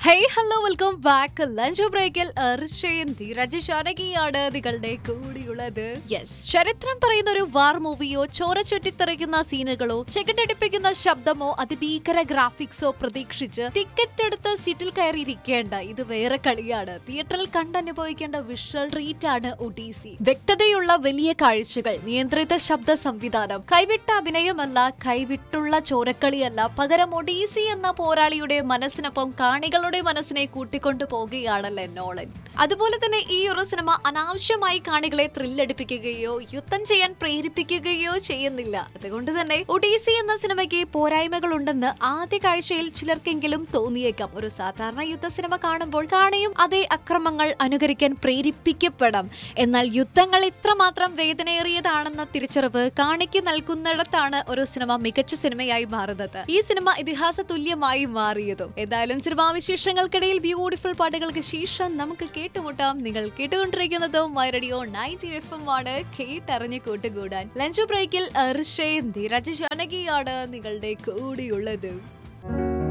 hey hello welcome back lunch ബ്രേക്കിൽ അർഷയും ധീരജ് ഷാനകിയാണ് നിങ്ങളുടെ കൂടിയുള്ളത് യെസ് ചരിത്രം പറയുന്ന ഒരു വാർ മൂവിയോ ചോര ചുറ്റിത്തെറിക്കുന്ന സീനുകളോ ചെകിട്ടടിപ്പിക്കുന്ന ശബ്ദമോ അതിഭീകര ഗ്രാഫിക്സോ പ്രതീക്ഷിച്ച് ടിക്കറ്റ് എടുത്ത് സീറ്റിൽ കയറിയിരിക്കേണ്ട ഇത് വേറെ കളിയാണ് തിയേറ്ററിൽ കണ്ടനുഭവിക്കേണ്ട വിഷ്വൽ ട്രീറ്റ് ആണ് ഒഡീസി വ്യക്തതയുള്ള വലിയ കാഴ്ചകൾ നിയന്ത്രിത ശബ്ദ സംവിധാനം കൈവിട്ട അഭിനയമല്ല കൈവിട്ടുള്ള ചോരക്കളിയല്ല പകരം ഒഡീസി എന്ന പോരാളിയുടെ മനസ്സിനൊപ്പം കാണികളുടെ മനസ്സിനെ കൂട്ടിക്കൊണ്ടു പോകുകയാണല്ലേ നോളൻ അതുപോലെ തന്നെ ഈ ഒരു സിനിമ അനാവശ്യമായി കാണികളെ ത്രില്ലടിപ്പിക്കുകയോ യുദ്ധം ചെയ്യാൻ പ്രേരിപ്പിക്കുകയോ ചെയ്യുന്നില്ല അതുകൊണ്ട് തന്നെ ഒഡീസി എന്ന സിനിമയ്ക്ക് പോരായ്മകളുണ്ടെന്ന് ആദ്യ കാഴ്ചയിൽ ചിലർക്കെങ്കിലും തോന്നിയേക്കാം ഒരു സാധാരണ യുദ്ധ സിനിമ കാണുമ്പോൾ കാണിയും അതേ അക്രമങ്ങൾ അനുകരിക്കാൻ പ്രേരിപ്പിക്കപ്പെടാം എന്നാൽ യുദ്ധങ്ങൾ ഇത്രമാത്രം വേദനയേറിയതാണെന്ന തിരിച്ചറിവ് കാണിക്ക് നൽകുന്നിടത്താണ് ഒരു സിനിമ മികച്ച സിനിമയായി മാറുന്നത് ഈ സിനിമ ഇതിഹാസ തുല്യമായി മാറിയതും ഏതായാലും സിനിമാ വിശേഷങ്ങൾക്കിടയിൽ ബ്യൂട്ടിഫുൾ പാട്ടുകൾക്ക് ശേഷം നമുക്ക് കേട്ടുമുട്ടാം നിങ്ങൾ കേട്ടുകൊണ്ടിരിക്കുന്നത് my radio ninety F M ആണ് കേട്ടറിഞ്ഞ് കൂട്ടുകൂടാൻ ലഞ്ച് ബ്രേക്കിൽ അർഷയും ധീരജ് ജാനകിയാണ് നിങ്ങളുടെ കൂടെയുള്ളത്